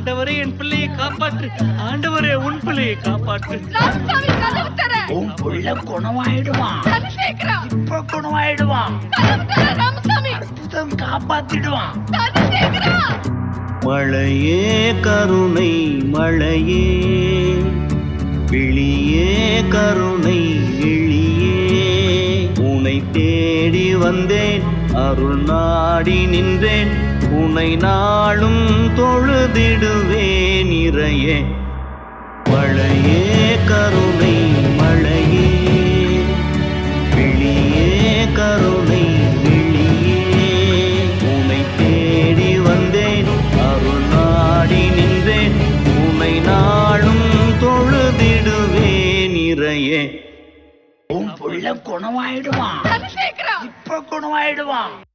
ஆண்டவரே என் பிள்ளையை காப்பாற்று ஆண்டவரே உன் பிள்ளையை காப்பாற்று ராமசாமி கதவு தர உன் புள்ள குணமாயிடுவான் தனசேகரா இப்ப குணமாயிடுவான் கதவு தர ராமசாமி அற்புதம் காப்பாத்திடுவான் தனசேகரா மழையே கருணை மழையே விழியே கருணை விழியே உனை தேடி வந்தேன் அருள் நாடி நின்றேன் உனை நாளும் தொழுதிடுவேன் இறையே மழையே கருணை மழையே விழியே கருணை விழியே உனை தேடி வந்தேன் அருள் நாடி நின்றேன் உனை நாளும் தொழுதிடுவேன் இறையே உன் புள்ள குணமாயிடுவான் தனசேகரா இப்ப குணமாயிடுவான்